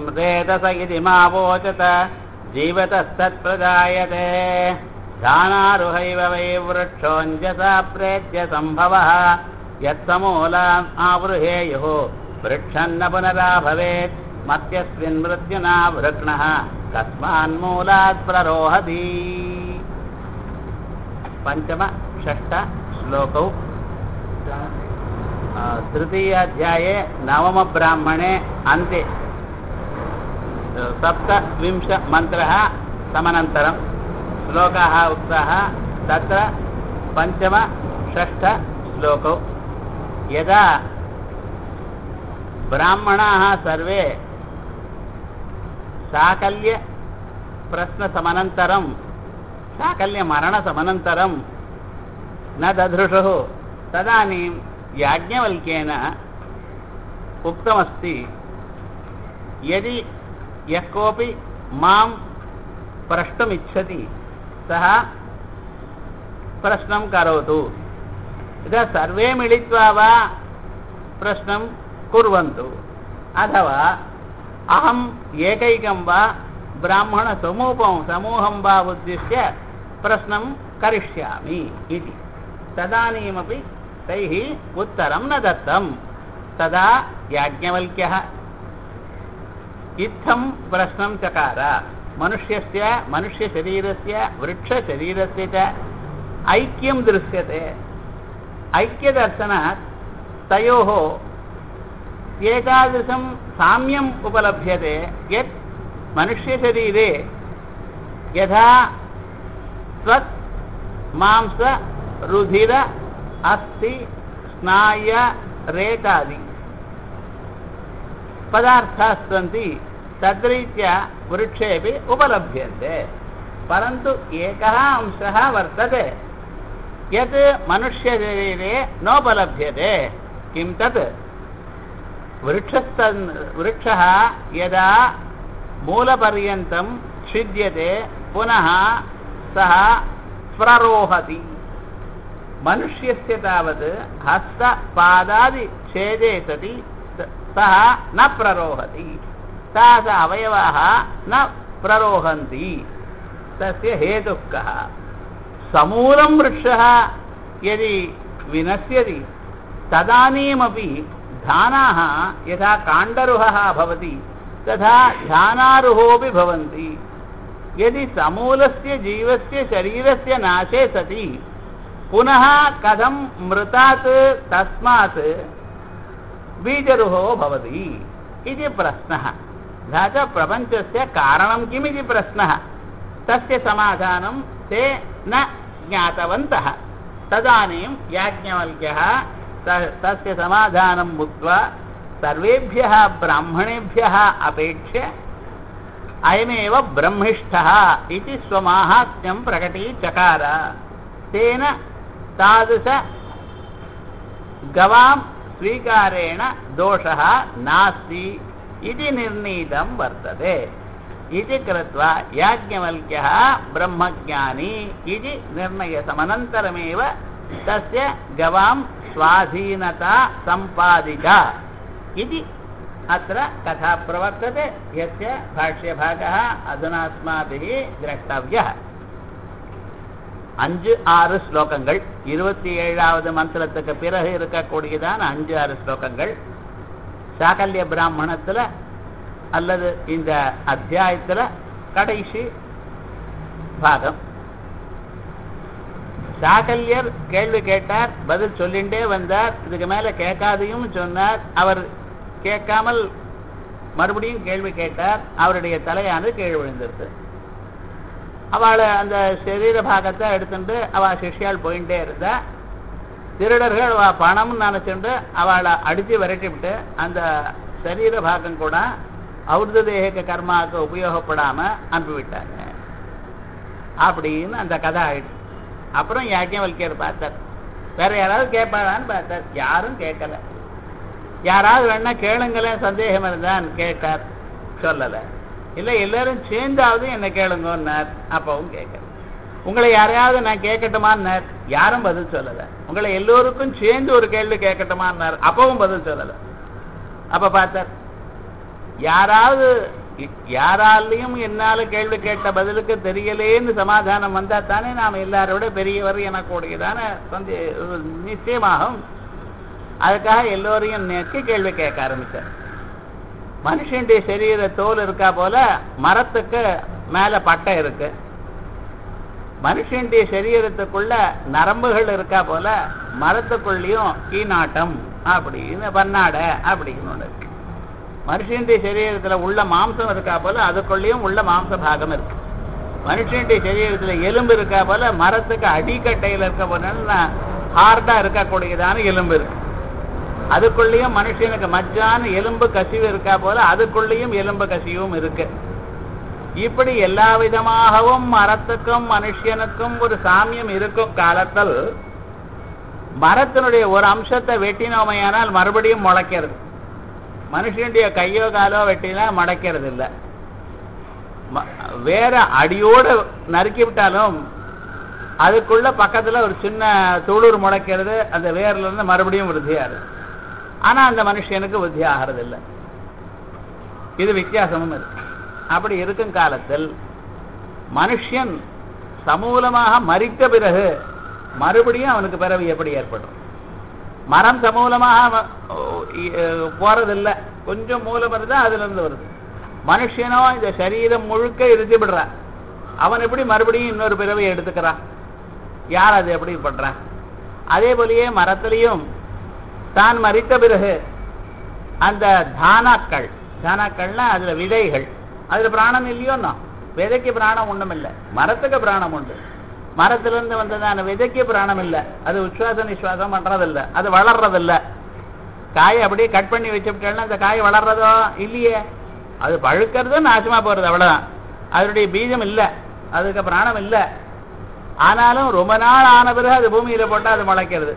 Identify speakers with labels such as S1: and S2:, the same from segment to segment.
S1: स्मृतेतस इति मावोचत जीवतस्तत्प्रजायते ध्यानारुहैव वै वृक्षोऽञ्जसा प्रेत्य सम्भवः यत्समूलाम् आवृहेयुः वृक्षन्न पुनरा भवेत् मत्यस्मिन् मृत्युना वृक्णः कस्मान्मूलात् प्ररोहति पञ्चम षष्ठ श्लोकौ आ, तृतीयाध्याये नवमब्राह्मणे अन्ते सप्तविंशमन्त्रः समनन्तरं श्लोकाः उक्ताः तत्र पञ्चम षष्ठ श्लोकौ यदा ब्राह्मणाः सर्वे साकल्यप्रश्नसमनन्तरं साकल्यमरणसमनन्तरं न दधृषुः तदानीं याज्ञवल्क्येन उक्तमस्ति यदि यः कोऽपि मां प्रष्टुमिच्छति सः प्रश्नं करोतु यदा सर्वे मिलित्वा वा प्रश्नं कुर्वन्तु अथवा अहम् एकैकं वा ब्राह्मणसमूहं समूहं वा उद्दिश्य प्रश्नं करिष्यामि इति तदानीमपि तैः उत्तरं न दत्तं तदा याज्ञवल्क्यः इत्थं प्रश्नं चकार मनुष्यस्य मनुष्यशरीरस्य वृक्षशरीरस्य च ऐक्यं दृश्यते ऐक्यदर्शनात् तयोः एतादृशं साम्यम् उपलभ्यते यत् मनुष्यशरीरे यथा त्वत् मांस रुधिर अस्थि स्नाय रेतादि पदार्थाः सन्ति तद्रीत्या वृक्षेपि उपलभ्यन्ते परन्तु एकः अंशः वर्तते यत् मनुष्यशरीरे नोपलभ्यते किं तत् वृक्षस्तन् वृक्षः यदा मूलपर्यन्तं छिद्यते पुनः सः प्ररोहति मनुष्यस्य तावत् हस्तपादादि छेदे सति सः न प्ररोहति तास अवयवाः न प्ररोहन्ति तस्य हेतुः कः समूलं वृक्षः यदि विनश्यति तदानीमपि धानाः यथा काण्डरुहः भवति तथा ध्यानारुहोऽपि भवन्ति यदि समूलस्य जीवस्य शरीरस्य नाशे सति पुनः कथं मृतात् तस्मात् बीजरुहो भवति इति प्रश्नः तथा च प्रपञ्चस्य कारणं किमिति प्रश्नः तस्य समाधानं ते न ज्ञातवन्तः तदानीं याज्ञवल्क्यः तस्य समाधानम् उक्त्वा सर्वेभ्यः ब्राह्मणेभ्यः अपेक्ष्य अयमेव ब्रह्मिष्ठः इति स्वमाहात्म्यं प्रकटीचकार तेन तादृश गवां स्वीकारेण दोषः नास्ति इति निर्णीतं वर्तते इति कृत्वा याज्ञवल्क्यः ब्रह्मज्ञानी इति निर्णयसमनन्तरमेव तस्य गवां स्वाधीनता सम्पादिता इति अत्र कथा प्रवर्तते यस्य भाष्यभागः अधुना अस्माभिः द्रष्टव्यः அஞ்சு ஆறு ஸ்லோகங்கள் இருபத்தி ஏழாவது மந்திரத்துக்கு பிறகு இருக்கக்கூடியதான அஞ்சு ஆறு ஸ்லோகங்கள் சாகல்ய பிராமணத்தில் அல்லது இந்த அத்தியாயத்தில் கடைசி பாகம் சாகல்யர் கேள்வி கேட்டார் பதில் சொல்லிண்டே வந்தார் இதுக்கு மேல கேட்காதையும் சொன்னார் அவர் கேட்காமல் மறுபடியும் கேள்வி கேட்டார் அவருடைய தலையானது கீழ் விழுந்திருக்கு அவளை அந்த சரீர பாகத்தை எடுத்துட்டு அவள் சிஷ்யால் போயிட்டே இருந்தா திருடர்கள் அவ பணம்னு நினைச்சுட்டு அவளை அடித்து விரட்டிவிட்டு அந்த சரீர பாகம் கூட அவுர்த தேக கர்மாவுக்கு உபயோகப்படாம அனுப்பிவிட்டாங்க அப்படின்னு அந்த கதை ஆயிடுச்சு அப்புறம் யாக்கியவல்கியர் பார்த்தார் வேற யாராவது கேட்பாளான்னு பார்த்தார் யாரும் கேட்கல யாராவது வேணா கேளுங்களேன் சந்தேகம் இருந்தான் கேட்டார் சொல்லலை இல்லை எல்லாரும் சேர்ந்தாவது என்ன கேளுங்கன்னார் அப்பவும் கேட்கல உங்களை யாரையாவது நான் கேட்கட்டுமான்னார் யாரும் பதில் சொல்லலை உங்களை எல்லோருக்கும் சேர்ந்து ஒரு கேள்வி கேட்கட்டுமான்னார் அப்பவும் பதில் சொல்லலை அப்ப பார்த்தார் யாராவது இ- யாராலையும் என்னால கேள்வி கேட்ட பதிலுக்கு தெரியலேன்னு சமாதானம் வந்தா தானே நாம் எல்லாரோட பெரியவர் எனக்கூடியதான சந்தே நிச்சயமாகும் அதுக்காக எல்லோரையும் நோக்கி கேள்வி கேட்க ஆரம்பிச்சார் மனுஷனுடைய சரீர தோல் இருக்கா போல மரத்துக்கு மேல பட்டை இருக்கு மனுஷனுடைய சரீரத்துக்குள்ள நரம்புகள் இருக்கா போல மரத்துக்குள்ளேயும் கீநாட்டம் அப்படின்னு பன்னாடை அப்படின்னு ஒண்ணு இருக்கு மனுஷனுடைய சரீரத்துல உள்ள மாம்சம் இருக்கா போல அதுக்குள்ளேயும் உள்ள மாம்ச பாகம் இருக்கு மனுஷனுடைய சரீரத்துல எலும்பு இருக்கா போல மரத்துக்கு அடிக்கட்டையில இருக்க போல ஹார்டா இருக்கக்கூடியதான எலும்பு இருக்கு அதுக்குள்ளேயும் மனுஷனுக்கு மஜ்ஜான எலும்பு கசிவு இருக்கா போல அதுக்குள்ளேயும் எலும்பு கசிவும் இருக்கு இப்படி எல்லா விதமாகவும் மரத்துக்கும் மனுஷனுக்கும் ஒரு சாமியம் இருக்கும் காலத்தில் மரத்தினுடைய ஒரு அம்சத்தை வெட்டினோமையானால் மறுபடியும் முளைக்கிறது மனுஷனுடைய கையோ காலோ வெட்டினா மடக்கிறது இல்லை ம- வேற அடியோடு நறுக்கி விட்டாலும் அதுக்குள்ள பக்கத்துல ஒரு சின்ன துளிர் முளைக்கிறது அந்த வேர்ல இருந்து மறுபடியும் விருத்தியாகுது ஆனா அந்த மனுஷனுக்கு விருத்தி ஆகிறது இல்லை இது வித்தியாசமும் இருக்கு அப்படி இருக்கும் காலத்தில் மனுஷன் சமூலமாக மறித்த பிறகு மறுபடியும் அவனுக்கு பிறவி எப்படி ஏற்படும் மரம் சமூலமாக அவ- ஓ, இ- அஹ் போறதில்லை கொஞ்சம் மூலம் இருந்தா அதுல இருந்து வருது மனுஷனோ இந்த சரீரம் முழுக்க இறுதி விடுறான் அவன் எப்படி மறுபடியும் இன்னொரு பிறவை எடுத்துக்கிறான் யார் அது எப்படி பண்றான் அதே போலயே மரத்திலையும் தான் மறித்த பிறகு அந்த தானாக்கள் தானாக்கள்னா அதுல விதைகள் அதுல பிராணம் இல்லையோன்னா விதைக்கு பிராணம் ஒண்ணும் இல்லை மரத்துக்கு பிராணம் உண்டு மரத்திலிருந்து வந்ததான விதைக்கு பிராணம் இல்லை அது உச்சுவாச நிஸ்வாசம் பண்றதில்ல அது வளர்றதில்ல காயை அப்படியே கட் பண்ணி வச்சுட்டேன்னா அந்த காய் வளர்றதோ இல்லையே அது பழுக்கிறது நாசமா போறது அவ்வளவுதான் அதனுடைய பீஜம் இல்லை அதுக்கு பிராணம் இல்லை ஆனாலும் ரொம்ப நாள் ஆன பிறகு அது பூமியில போட்டா அது முளைக்கிறது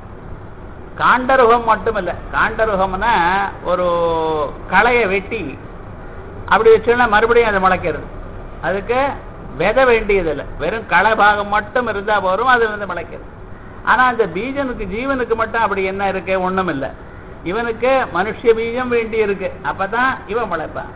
S1: காண்டருகம் மட்டும் இல்லை காண்டருகம்னா ஒரு களையை வெட்டி அப்படி வச்சோன்னா மறுபடியும் அது முளைக்கிறது அதுக்கு விதை வேண்டியதில்லை வெறும் களை பாகம் மட்டும் இருந்தா போதும் அது வந்து முளைக்கிறது ஆனா அந்த பீஜனுக்கு ஜீவனுக்கு மட்டும் அப்படி என்ன இருக்கு ஒண்ணும் இல்லை இவனுக்கு மனுஷ பீஜம் வேண்டி இருக்கு அப்பதான் இவன் முளைப்பான்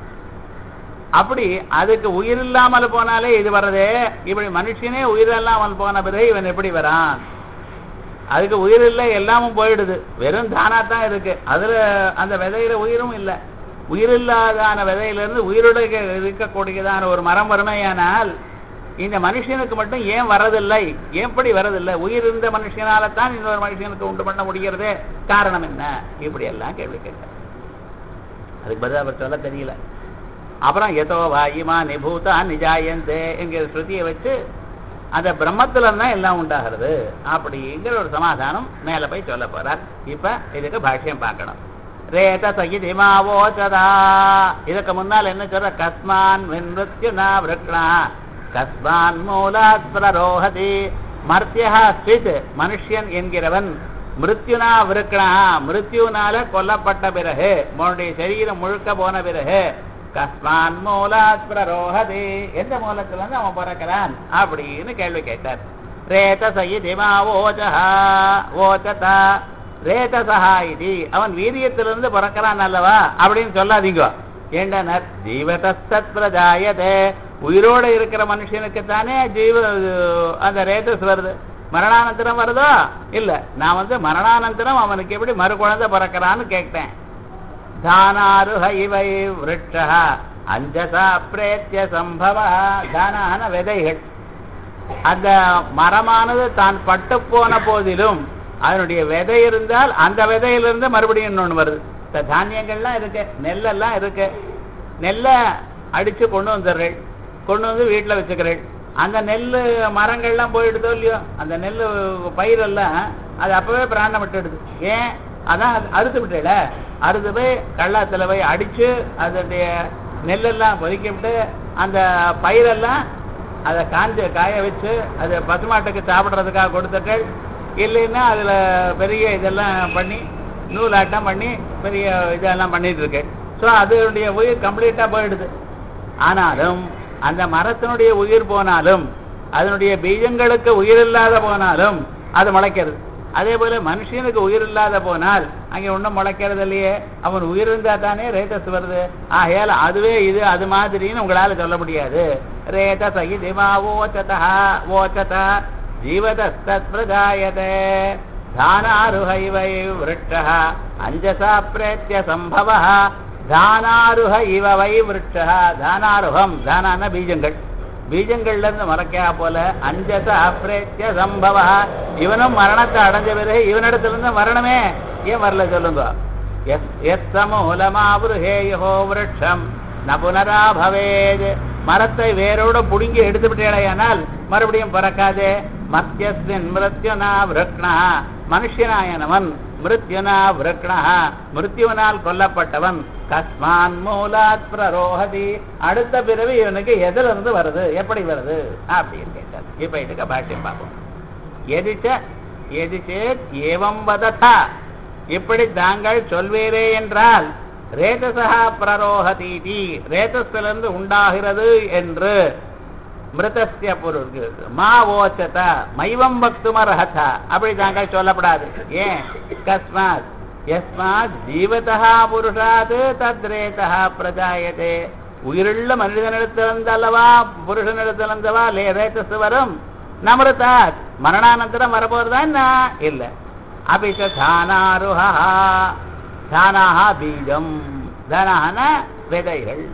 S1: அப்படி அதுக்கு உயிர் இல்லாமல் போனாலே இது வர்றதே இப்படி மனுஷனே உயிர் இல்லாமல் போன பிறகு இவன் எப்படி வரான் அதுக்கு உயிர் இல்லை எல்லாமும் போயிடுது வெறும் தானா தான் இருக்கு அதுல அந்த விதையில உயிரும் இல்லை உயிர் இல்லாதான விதையிலிருந்து உயிருடைய இருக்கக்கூடியதான ஒரு மரம் வறுமையானால் இந்த மனுஷனுக்கு மட்டும் ஏன் வரதில்லை எப்படி வரதில்லை உயிர் இருந்த மனுஷனால தான் இன்னொரு மனுஷனுக்கு உண்டு பண்ண முடிகிறது காரணம் என்ன இப்படி எல்லாம் கேள்வி கேட்டார் அதுக்கு பதில் அவர் சொல்ல தெரியல அப்புறம் எதோ வாயுமா நிபூதா நிஜாயந்தே என்கிற ஸ்ருதியை வச்சு அந்த பிரம்மத்துல தான் எல்லாம் உண்டாகிறது அப்படிங்கிற ஒரு சமாதானம் மேல போய் சொல்ல போறார் இப்ப இதுக்கு பாஷ்யம் பார்க்கணும் ரேத சகிதிமாவோச்சதா இதுக்கு முன்னால் என்ன சொல்ற கஸ்மான் வின்ருத்யுனா விருக்ணா கஸ்மான் மூலாத் பிரரோஹதி மர்த்தியா ஸ்வித் மனுஷன் என்கிறவன் மிருத்யுனா விருக்ணா மிருத்யுனால கொல்லப்பட்ட பிறகு உன்னுடைய சரீரம் முழுக்க போன பிறகு கஸ்மான் மூலாத் பிரரோஹதி எந்த மூலத்துல இருந்து அவன் பிறக்கிறான் அப்படின்னு கேள்வி கேட்டார் ரேதச இதிமா ஓஜஹா ஓஜதா ரேதசஹா இது அவன் வீரியத்திலிருந்து பிறக்கிறான் அல்லவா அப்படின்னு சொல்லாதீங்க ஏண்டனர் ஜீவதஸ்தத் பிரஜாயதே உயிரோட இருக்கிற மனுஷனுக்கு தானே ஜீவ அந்த ரேதஸ் வருது மரணானந்தரம் வருதோ இல்ல நான் வந்து மரணானந்தரம் அவனுக்கு எப்படி மறு குழந்தை பிறக்கிறான்னு கேட்டேன் தானாருஹ இவை விருட்சா அஞ்சசா பிரேத்திய சம்பவ தானான விதைகள் அந்த மரமானது தான் பட்டு போன போதிலும் அதனுடைய விதை இருந்தால் அந்த விதையிலிருந்து மறுபடியும் இன்னொன்று வருது இந்த தானியங்கள்லாம் இருக்கு நெல்லெல்லாம் இருக்கு நெல்லை அடிச்சு கொண்டு வந்துடுறேன் கொண்டு வந்து வீட்டில் வச்சுக்கிறேன் அந்த நெல் மரங்கள்லாம் போயிடுதோ இல்லையோ அந்த நெல் பயிரெல்லாம் அது அப்பவே பிராணம் விட்டுடுது ஏன் அதான் அது அறுத்து விட்டுல அறுத்து போய் கள்ளாத்துல போய் அடிச்சு அதனுடைய நெல்லெல்லாம் பொறிக்க விட்டு அந்த பயிரெல்லாம் அதை காஞ்ச காய வச்சு அதை பசுமாட்டுக்கு சாப்பிட்றதுக்காக கொடுத்துட்டு இல்லைன்னா அதில் பெரிய இதெல்லாம் பண்ணி நூலாட்டம் பண்ணி பெரிய இதெல்லாம் பண்ணிட்டு இருக்கு ஸோ அதனுடைய உயிர் கம்ப்ளீட்டாக போயிடுது ஆனாலும் அந்த மரத்தினுடைய உயிர் போனாலும் அதனுடைய பீஜங்களுக்கு உயிர் இல்லாத போனாலும் அது முளைக்கிறது அதே போல மனுஷனுக்கு உயிர் இல்லாத போனால் அங்கே ஒன்றும் முளைக்கிறது இல்லையே அவன் உயிர் இருந்தா தானே ரேதஸ் வருது ஆகையால் அதுவே இது அது மாதிரின்னு உங்களால சொல்ல முடியாது ரேதச இதுமா ஓச்சதா ஓச்சத ஜீவதஸ்தத் பிரஜாயதே தானாருஹைவை விருட்சः அஞ்சசா பிரேத்திய சம்பவः தானாருஹ இவ வை விருட்சः தானாருகம் தானான பீஜங்கள் பீஜங்கள்ல இருந்து மறக்கா போல அஞ்சச அப்ரேத்திய சம்பவ இவனும் மரணத்தை அடைஞ்ச பிறகு இவனிடத்துல இருந்து மரணமே ஏன் வரல சொல்லுங்க எஸ்தமூலமாவுருஹேயோ விருட்சம் ந புனரா பவேத் மரத்தை வேரோட புடுங்கி எடுத்து விட்டேடையானால் மறுபடியும் பறக்காதே மத்தியஸ்மின் மிருத்யுனா விரக்ணா மனுஷனாயனவன் மிருத்யுனா விரக்ணா மிருத்யுவனால் கொல்லப்பட்டவன் கஸ்மான் மூலாத் பிரரோஹதி அடுத்த பிறவி இவனுக்கு எதுல இருந்து வருது எப்படி வருது அப்படின்னு கேட்டார் இப்ப இதுக்கு பாஷ்யம் பார்ப்போம் எதிச்ச எதிச்சேத் ஏவம் வததா இப்படி தாங்கள் சொல்வீரே என்றால் ரேதசா பிரரோஹதீதி ரேதஸிலிருந்து உண்டாகிறது என்று மிருதஸ்ய பொருள் மா ஓச்சத மைவம் பக்துமர்ஹத அப்படி தாங்கள் சொல்லப்படாது ஏன் கஸ்மாத் யஸ்மாத் ஜீவதா புருஷாத் தத்ரேதா பிரஜாயதே உயிருள்ள மனிதனிடத்திலிருந்து அல்லவா புருஷனிடத்திலிருந்தவா லே ரேதஸ் வரும் நமிருதாத் மரணானந்தரம் வரப்போறதா என்ன இல்ல அபிச்ச தானாருஹா தானாக பீஜம் தனான விதைகள்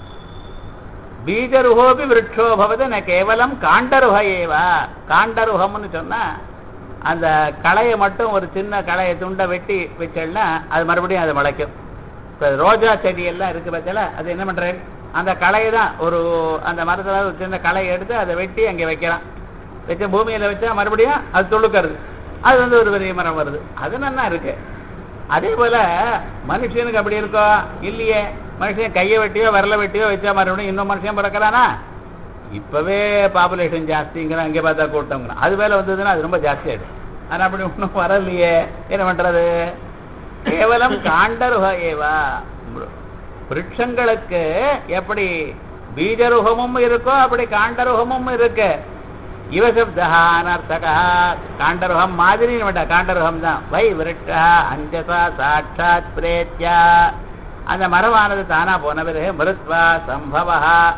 S1: பீஜருகோபி விருட்சோ பவது ந கேவலம் காண்டருக ஏவ காண்டருகம்னு சொன்னா அந்த களையை மட்டும் ஒரு சின்ன களையை துண்டை வெட்டி வச்சேன்னா அது மறுபடியும் அது முளைக்கும் இப்போ ரோஜா செடி எல்லாம் இருக்கு பட்சல அது என்ன பண்றேன் அந்த களையை தான் ஒரு அந்த மரத்துல ஒரு சின்ன களையை எடுத்து அதை வெட்டி அங்கே வைக்கிறான் வச்ச பூமியில வச்சா மறுபடியும் அது துளுக்கிறது அது வந்து ஒரு பெரிய மரம் வருது அது நல்லா இருக்கு அதே போல மனுஷனுக்கு அப்படி இருக்கோ இல்லையே மனுஷன் கையை வெட்டியோ விரல வெட்டியோ வச்சா மறுபடியும் இன்னும் மனுஷன் பிறக்கிறானா இப்பவே பாப்புலேஷன் ஜாஸ்திங்கிறான் அங்கே பார்த்தா கூட்டங்கிறான் அது வேலை வந்ததுன்னா அது ரொம்ப ஜாஸ்தி ஆயிடும் ஆனா அப்படி ஒன்றும் வரலையே என்ன பண்றது கேவலம் காண்டருக ஏவா விருட்சங்களுக்கு எப்படி பீஜருகமும் இருக்கோ அப்படி காண்டருகமும் இருக்கு இவசப்தகானர்த்தகா காண்டருகம் மாதிரி வேண்டாம் காண்டருகம் தான் வை விருட்டா அஞ்சசா சாட்சாத் பிரேத்யா அந்த மரமானது தானா போன பிறகு மிருத்வா சம்பவா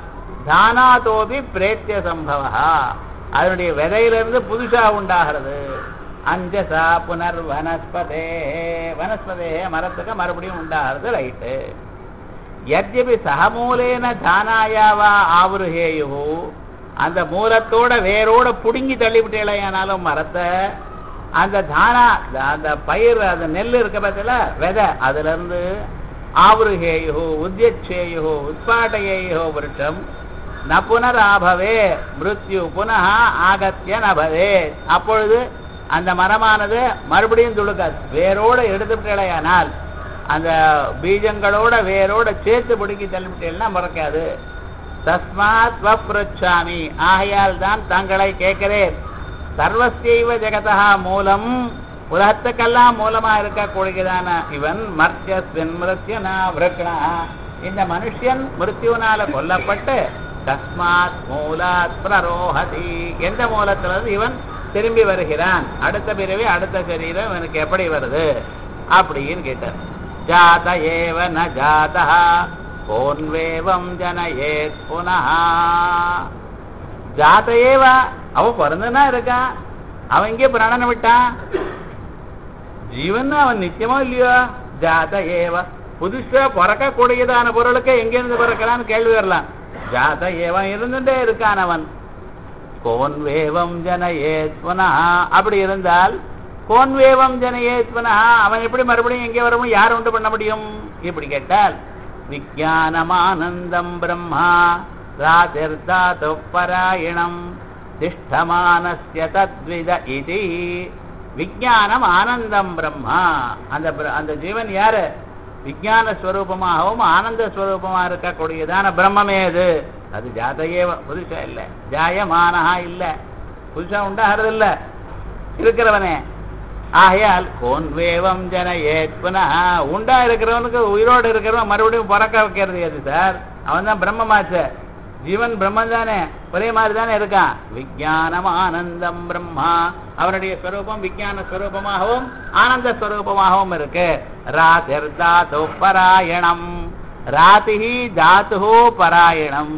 S1: தானாதோபி பிரேத்திய சம்பவா அதனுடைய விதையிலிருந்து புதுசா உண்டாகிறது அஞ்சசா புனர் வனஸ்பதே வனஸ்பதே மரத்துக்கு மறுபடியும் உண்டாகிறது ரைட்டு யத்யபி சகமூலேன தானாயாவா ஆவுருகேயு அந்த மூலத்தோட வேரோட புடுங்கி தள்ளிவிட்டேலையானாலும் மரத்தை அந்த தானா அந்த பயிர் அந்த நெல் இருக்க பத்தில விதை அதுல இருந்து ஆவருகேயோ உத்தியச்சேயோ உத்பாட்டயேயோ விருட்சம் ந புனராபவே மிருத்யு புனः ஆகத்திய நபவே அப்பொழுது அந்த மரமானது மறுபடியும் துளுக்காது வேரோட எடுத்துவிட்டேலையானால் அந்த பீஜங்களோட வேரோட சேர்த்து பிடிக்கி தள்ளிவிட்டேன்னா மறக்காது தஸ்மாத் வப்ருச்சாமி ஆகையால் தான் தங்களை கேட்கிறேன் சர்வசைவ ஜெகதா மூலம் உலகத்துக்கெல்லாம் மூலமா இருக்கக்கூடியதான இவன் மர்த்தியஸ்வின் மிருத்யுனா விரக்னா இந்த மனுஷன் மிருத்யுனால கொல்லப்பட்டு தஸ்மாத் மூலாத் பிரரோஹதி எந்த மூலத்திலிருந்து இவன் திரும்பி வருகிறான் அடுத்த பிறவி அடுத்த சரீரம் இவனுக்கு எப்படி வருது அப்படின்னு கேட்டார் ஜாத ஏவ ந ஜாதா கோன்வேவம் ஜனயேத் புனः ஜாத ஏவ அவன் பிறந்தனா இருக்கான் அவன் இங்கே பிராணனை விட்டான் ஜீவன் அவன் நித்தியமோ இல்லையோ ஜாத ஏவ புதுசா பிறக்கக்கூடியதான பொருளுக்கு எங்கிருந்து பிறக்கிறான்னு கேள்வி வரலாம் ஜாத ஏவன் இருந்துட்டே இருக்கான் அவன் கோன் வேவம் ஜனயேத் புனः அப்படி இருந்தால் கோன் வேவம் ஜனயேத் புனः அவன் எப்படி மறுபடியும் எங்கே வர முடியும் யார் உண்டு பண்ண முடியும் இப்படி கேட்டால் விஜானமானந்தம் பிரம்மா ராதிர்தாத்து பராயணம் திஷ்டமானஸ்ய தத்வித இது விஜானம் ஆனந்தம் பிரம்மா அந்த பிர- அந்த ஜீவன் யாரு விஜான ஸ்வரூபமாகவும் ஆனந்த ஸ்வரூபமா இருக்கக்கூடியதான பிரம்மமே அது அது ஜாதையே புதுசா இல்ல ஜாயமானஹா இல்ல புதுசா உண்டாகிறது இல்ல இருக்கிறவனே ஆகையால் கோன்வேவம் ஜன ஏத் புனः உண்டா இருக்கிறவனுக்கு உயிரோடு இருக்கிறவன் மறுபடியும் பிறக்க வைக்கிறது எது சார் அவன் தான் பிரம்மமாச்சு ஜீவன் பிரம்மன் தானே ஒரே மாதிரி தானே இருக்கான் விஜயானம் ஆனந்தம் பிரம்மா அவனுடைய ஸ்வரூபம் விஜயான ஸ்வரூபமாகவும் ஆனந்த ஸ்வரூபமாகவும் இருக்கு ராதிர் தாத்து பராயணம் ராதிஹி தாத்து பராயணம்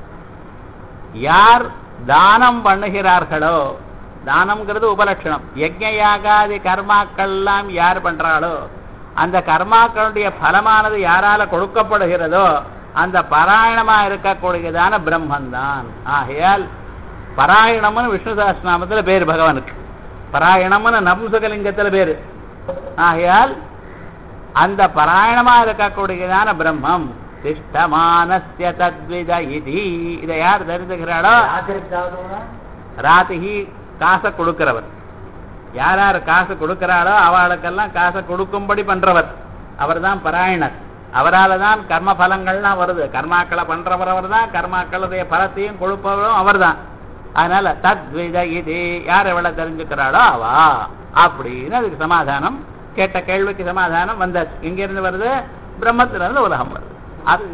S1: யார் தானம் பண்ணுகிறார்களோ தானம்ங்கிறது உபலட்சணம் யஜ்ஞ யாகாதி கர்மாக்கள்லாம் யார் பண்றாளோ அந்த கர்மாக்களுடைய பலமானது யாரால கொடுக்கப்படுகிறதோ அந்த பராயணமா இருக்கக்கூடியதான பிரம்மன்தான் ஆகையால் பராயணம்னு விஷ்ணு சஹஸ்ரநாமத்துல பேர் பகவானுக்கு பராயணம்னு நபும்சகலிங்கத்துல பேரு ஆகையால் அந்த பராயணமா இருக்கக்கூடியதான பிரம்மம் திஷ்டமானஸ்ய தத்வித இதி இதை யார் தெரிஞ்சுக்கிறாளோ ராத்திகி காசை கொடுக்கிறவர் யார் யார் காசு கொடுக்கிறாளோ அவளுக்கெல்லாம் காசை கொடுக்கும்படி பண்றவர் அவர்தான் பராயணர் அவரால தான் கர்ம பலங்கள்லாம் வருது கர்மாக்களை பண்றவர் அவர் தான் கர்மாக்களுடைய பலத்தையும் கொடுப்பவரும் அவர்தான் அதனால தத்வித இது யார் எவ்வளவு தெரிஞ்சுக்கிறாளோ அவா அப்படின்னு அதுக்கு சமாதானம் கேட்ட கேள்விக்கு சமாதானம் வந்தாச்சு இங்க இருந்து வருது பிரம்மத்துல இருந்து உலகம் வருது அது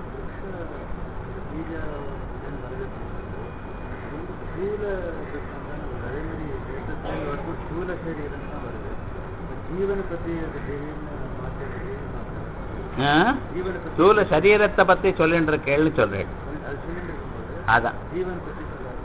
S2: ಸ್ಥೂಲ ಶರೀರ ಅಂತ ಬರುತ್ತೆ ಜೀವನ ಪತಿ
S1: ஆ?
S2: ಜೀವನ ಪತಿ
S1: ஸ்தூல சரீரத்தை பத்தி சொல்லிட்டு இருக்கேன்னு சொல்றேன்
S2: ಅದು ಸಿಲಿಂಡರ್
S1: அதான்
S2: ಜೀವನ ಪತಿ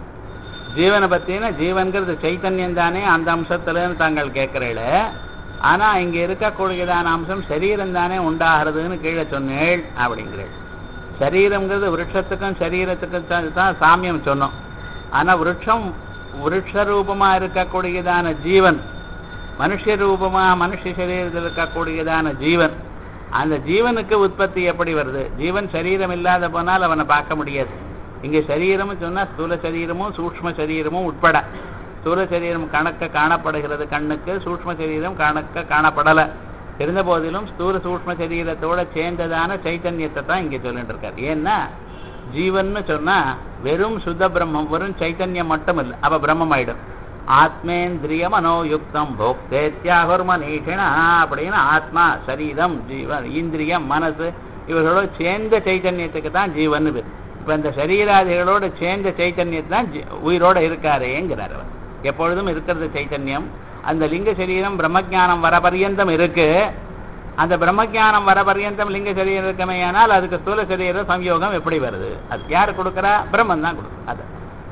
S1: ஜீவனை பத்தினா ஜீவன்கிறது சைத்தன்யம் தானே அந்த அம்சத்துலன்னு தாங்கள் கேட்கிறீங்கள ஆனா இங்க இருக்கக்கூடியதான அம்சம் சரீரம் தானே உண்டாகிறதுன்னு கீழே சொன்னேள் அப்படிங்கிறேள் சரீரம்ங்கிறது விருட்சத்துக்கும் சரீரத்துக்கும் தான் தான் சாமியம் சொன்னோம் ஆனா விருட்சம் விருட்ச ரூபமா இருக்கக்கூடியதான ஜீவன் மனுஷ ரூபமா மனுஷ சரீரத்தில் இருக்கக்கூடியதான ஜீவன் அந்த ஜீவனுக்கு உற்பத்தி எப்படி வருது ஜீவன் சரீரம் இல்லாத போனால் அவனை பார்க்க முடியாது இங்க சரீரம்னு சொன்னா ஸ்தூல சரீரமும் சூக்ஷ்ம சரீரமும் உட்பட ஸ்தூல சரீரம் கணக்க காணப்படுகிறது கண்ணுக்கு சூக்ஷ்ம சரீரம் கணக்க காணப்படல இருந்த போதிலும் ஸ்தூல சூக்ஷ்ம சரீரத்தோட சேர்ந்ததான சைத்தன்யத்தை தான் இங்க சொல்லிட்டு இருக்காரு ஏன்னா ஜீவன்னு சொன்னா வெறும் சுத்த பிரம்மம் வெறும் சைத்தன்யம் மட்டும் இல்லை அப்ப பிரம்மம் ஆயிடும் ஆத்மேந்திரிய மனோயுக்தம் போக்தேத்யாகுர் மனீஷிணா அப்படின்னு ஆத்மா சரீரம் ஜீவன் இந்திரியம் மனசு இவர்களோட சேர்ந்த சைத்தன்யத்துக்கு தான் ஜீவன் பேர் இப்ப இந்த சரீராதிகளோட சேர்ந்த சைத்தன்யத்தை தான் ஜீ- உயிரோட இருக்காரேங்கிறார் அவர் எப்பொழுதும் இருக்கிறது சைத்தன்யம் அந்த லிங்க சரீரம் பிரம்மஜானம் வர பர்யந்தம் இருக்கு அந்த பிரம்மஜானம் வர பர்யந்தம் லிங்க சரீரம் இருக்கமையானால் அதுக்கு ஸ்தூல சரீர சம்யோகம் எப்படி வருது அது யார் கொடுக்குறா பிரம்மன் தான் கொடுக்குறா அது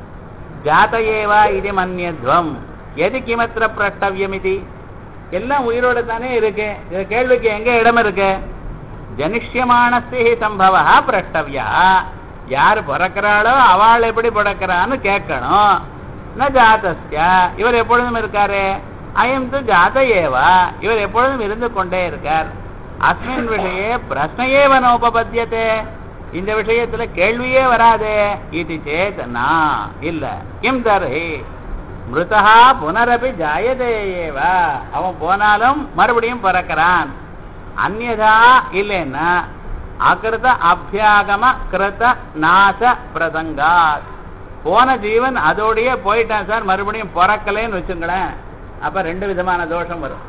S1: ஜாதையேவா இது மன்யத்வம் எது கிமத்திர பிரஷ்டவியம் இது எல்லாம் உயிரோட தானே இருக்கு இந்த கேள்விக்கு எங்க இடம் இருக்கு ஜனிஷ்யமானஸ்தி சம்பவா பிரஷ்டவியா யார் பிறக்கிறாளோ அவள் எப்படி பிறக்கிறான்னு கேட்கணும் ந ஜாதஸ்ய இவர் எப்பொழுதும் இருக்காரு அயம் து ஜாத ஏவா இவர் எப்பொழுதும் இருந்து கொண்டே இருக்கார் அஸ்மின் விஷயே பிரஷ்னையேவ நோபபத்தியதே இந்த விஷயத்துல கேள்வியே வராதே இது சேத் நா இல்ல கிம் தர்ஹி மிருதா புனரபி ஜாயதே ஏவ அவன் போனாலும் மறுபடியும் பிறக்கிறான் அந்யதா இல்லைன்னா அகிருத அபியாகம கிருத நாச பிரதங்காத் போன ஜீவன் அதோடயே போயிட்டான் சார் மறுபடியும் பிறக்கலைன்னு வச்சுங்களேன் அப்ப ரெண்டு விதமான தோஷம் வரும்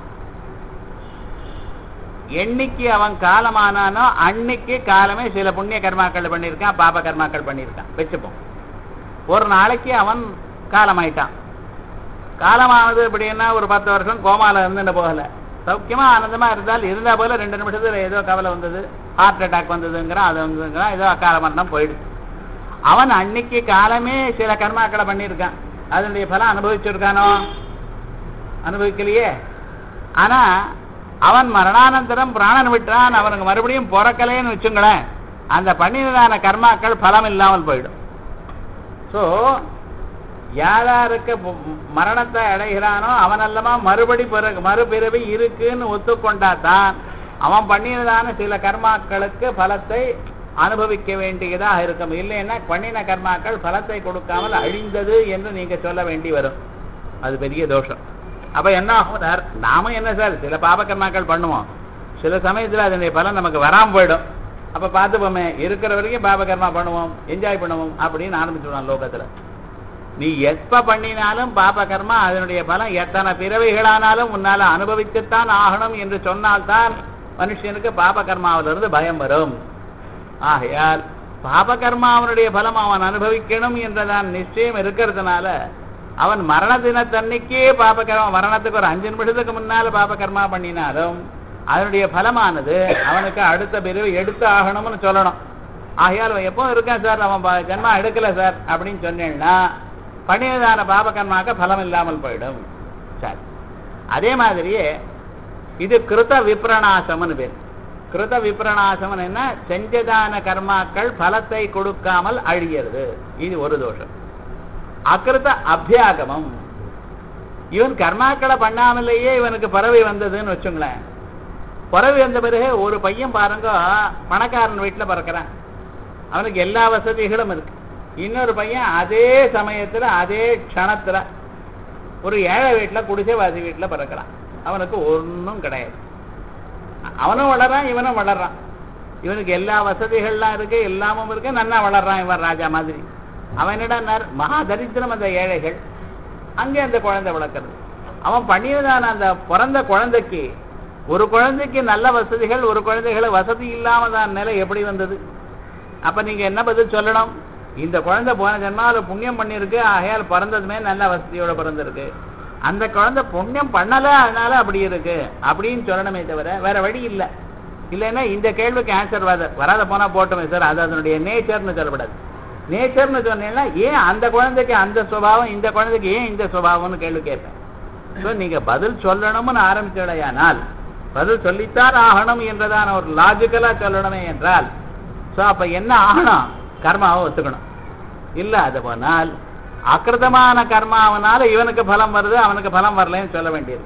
S1: என்னைக்கு அவன் காலமானானோ அன்னைக்கு காலமே சில புண்ணிய கர்மாக்கள் பண்ணியிருக்கான் பாப கர்மாக்கள் பண்ணியிருக்கான் வச்சுப்போம் ஒரு நாளைக்கு அவன் காலமாயிட்டான் காலமானது எப்படின்னா ஒரு பத்து வருஷம் கோமால இருந்துட்டு போகல சௌக்கியமா ஆனந்தமா இருந்தால் இருந்தா போல ரெண்டு நிமிஷத்துல ஏதோ கவலை வந்தது ஹார்ட் அட்டாக் வந்ததுங்கிறான் அது வந்ததுங்கிறான் ஏதோ அக்கால மரணம் போயிடுச்சு அவன் அன்னைக்கு காலமே சில கர்மாக்களை பண்ணியிருக்கான் அதனுடைய பலம் அனுபவிச்சிருக்கானோ அனுபவிக்கலையே ஆனா அவன் மரணானந்தரம் பிராணன் விட்டான் அவனுக்கு மறுபடியும் பிறக்கலைன்னு வச்சுங்களேன் அந்த பண்ணினதான கர்மாக்கள் பலம் இல்லாமல் போயிடும் ஸோ யாராருக்கு பு- மரணத்தை அடைகிறானோ அவனல்லமா மறுபடி பிறகு மறுபிறவி இருக்குன்னு ஒத்துக்கொண்டா தான் அவன் பண்ணினதான சில கர்மாக்களுக்கு பலத்தை அனுபவிக்க வேண்டியதாக இருக்கும் இல்லைன்னா பண்ணின கர்மாக்கள் பலத்தை கொடுக்காமல் அழிந்தது என்று நீங்க சொல்ல வேண்டி வரும் அது பெரிய தோஷம் அப்ப என்ன ஆகும் சார் நாம என்ன சார் சில பாப கர்மாக்கள் பண்ணுவோம் சில சமயத்துல அதனுடைய பலன் நமக்கு வராம போயிடும் அப்ப பார்த்துப்போமே இருக்கிற வரைக்கும் பாப கர்மா பண்ணுவோம் என்ஜாய் பண்ணுவோம் அப்படின்னு ஆரம்பிச்சுடுவான் லோகத்துல நீ எப்ப பண்ணினாலும் பாப கர்மா அதனுடைய பலம் எத்தனை பிறவிகளானாலும் உன்னால அனுபவித்துத்தான் ஆகணும் என்று சொன்னால்தான் மனுஷனுக்கு பாப கர்மாவிலிருந்து பயம் வரும் ஆகையால் பாபகர்மாவனுடைய பலம் அவன் அனுபவிக்கணும் என்றதான் நிச்சயம் இருக்கிறதுனால அவன் மரண தினத்தன்னைக்கே பாபகர்மா மரணத்துக்கு ஒரு அஞ்சு நிமிஷத்துக்கு முன்னால பாபகர்மா பண்ணினாலும் அதனுடைய பலமானது அவனுக்கு அடுத்த பிரிவு எடுத்து ஆகணும்னு சொல்லணும் ஆகையால் அவன் எப்போ இருக்கான் சார் அவன் ப- ஜென்மா எடுக்கல சார் அப்படின்னு சொன்னேன்னா பண்ணியதான பாபகர்மாக்க பலம் இல்லாமல் போயிடும் சரி அதே மாதிரியே இது கிருத விப்ரணாசம்னு பேர் கிருத விப்ரணாசம் என்ன செஞ்சதான கர்மாக்கள் பலத்தை கொடுக்காமல் அழியிறது இது ஒரு தோஷம் அகிருத அபியாகமம் இவன் கர்மாக்களை பண்ணாமலேயே இவனுக்கு பறவை வந்ததுன்னு வச்சுங்களேன் பறவை வந்த பிறகு ஒரு பையன் பாருங்க பணக்காரன் வீட்டுல பிறக்கிறான் அவனுக்கு எல்லா வசதிகளும் இருக்கு இன்னொரு பையன் அதே சமயத்துல அதே க்ஷணத்துல ஒரு ஏழை வீட்டுல குடிசைவாசி வீட்டுல பிறக்கிறான் அவனுக்கு ஒண்ணும் கிடையாது அவனும் வளர்றான் இவனும் வளர்றான் இவனுக்கு எல்லா வசதிகள்லாம் இருக்கு எல்லாமும் இருக்கு நன்னா வளர்றான் இவன் ராஜா மாதிரி அவன் என்னடா மகா தரித்திரம் அந்த ஏழைகள் அங்கே அந்த குழந்தை வளர்க்கறது அவன் பண்ணியதான அந்த பிறந்த குழந்தைக்கு ஒரு குழந்தைக்கு நல்ல வசதிகள் ஒரு குழந்தைகளை வசதி இல்லாமதான் நிலை எப்படி வந்தது அப்ப நீங்க என்ன பதில் சொல்லணும் இந்த குழந்தை போன ஜென்மாவில் புண்ணியம் பண்ணியிருக்கு ஆகையால் பிறந்ததுமே நல்ல வசதியோட பிறந்திருக்கு அந்த குழந்தை புண்ணியம் பண்ணல அதனால அப்படி இருக்கு அப்படின்னு சொல்லணுமே தவிர வேற வழி இல்லை இல்லைன்னா இந்த கேள்விக்கு ஆன்சர் வராத வராத போனா போட்டோமே சார் அது அதனுடைய நேச்சர்னு சொல்லப்படாது நேச்சர்னு சொன்னீங்கன்னா ஏன் அந்த குழந்தைக்கு அந்த சுபாவம் இந்த குழந்தைக்கு ஏன் இந்த சுபாவம்னு கேள்வி கேட்பேன் ஸோ நீங்க பதில் சொல்லணும்னு ஆரம்பிச்சடையானால் பதில் சொல்லித்தான் ஆகணும் என்றதான ஒரு லாஜிக்கலா சொல்லணுமே என்றால் ஸோ அப்ப என்ன ஆகணும் கர்மாவை ஒத்துக்கணும் இல்ல அது போனால் அக்கிருதமான கர்மாவனால இவனுக்கு பலம் வருது அவனுக்கு பலம் வரலன்னு சொல்ல வேண்டியது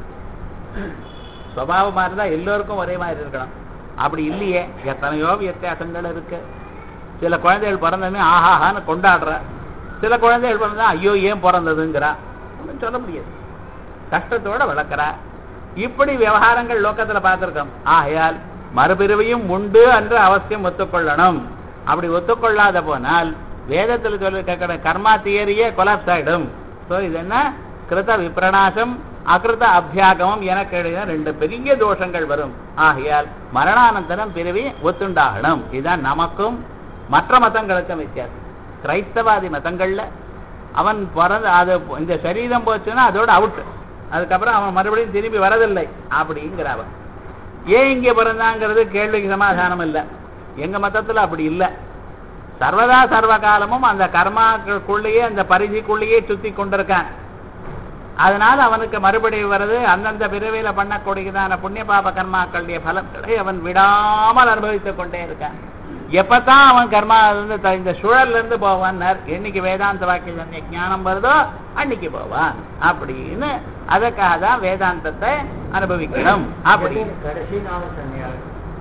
S1: சுவாவமா இருந்தா எல்லோருக்கும் ஒரே மாதிரி இருக்கணும் அப்படி இல்லையே எத்தனையோ வித்தியாசங்கள் இருக்கு சில குழந்தைகள் பிறந்ததுமே ஆஹாஹான்னு கொண்டாடுற சில குழந்தைகள் பிறந்தா ஐயோ ஏன் பிறந்ததுங்கிறா ஒன்றும் சொல்ல முடியாது கஷ்டத்தோட வளர்க்கிறா இப்படி விவகாரங்கள் லோக்கத்துல பார்த்திருக்கோம் ஆகையால் மறுபிறவியும் உண்டு என்று அவசியம் ஒத்துக்கொள்ளணும் அப்படி ஒத்துக்கொள்ளாத போனால் வேதத்தில் சொல்லி கர்மா தியரியே கொலாப்ஸ் ஆயிடும் ஸோ இது என்ன கிருத விப்ரணாசம் அகிருத அபியாகமம் எனக்கு எழுதின ரெண்டு பெரிய தோஷங்கள் வரும் ஆகையால் மரணானந்தரம் பிறவி ஒத்துண்டாகணும் இதுதான் நமக்கும் மற்ற மதங்களுக்கும் வித்தியாசம் கிரைஸ்தவாதி மதங்கள்ல அவன் பிறந்த அது இந்த சரீரம் போச்சுன்னா அதோட அவுட் அதுக்கப்புறம் அவன் மறுபடியும் திரும்பி வரதில்லை அப்படிங்கிற அவன் ஏன் இங்கே பிறந்தாங்கிறது கேள்விக்கு சமாதானம் இல்லை எங்க மதத்துல அப்படி இல்லை சர்வதா சர்வ காலமும் அந்த கர்மாக்குள்ளேயே அந்த பரிதிக்குள்ளேயே சுத்தி கொண்டிருக்கான் அதனால அவனுக்கு மறுபடியும் வருது அந்தந்த பிறவியில பண்ணக்கூடியதான புண்ணிய பாப கர்மாக்களுடைய பலன்களை அவன் விடாமல் அனுபவித்துக் கொண்டே இருக்கான் எப்பதான் அவன் கர்மா இருந்து த- இந்த சுழல்ல இருந்து போவான் என்னைக்கு வேதாந்த வாக்கிய ஞானம் வருதோ அன்னைக்கு போவான் அப்படின்னு அதற்காக தான் வேதாந்தத்தை அனுபவிக்கணும் அப்படி
S3: கடைசி நாள் சொன்னியாள்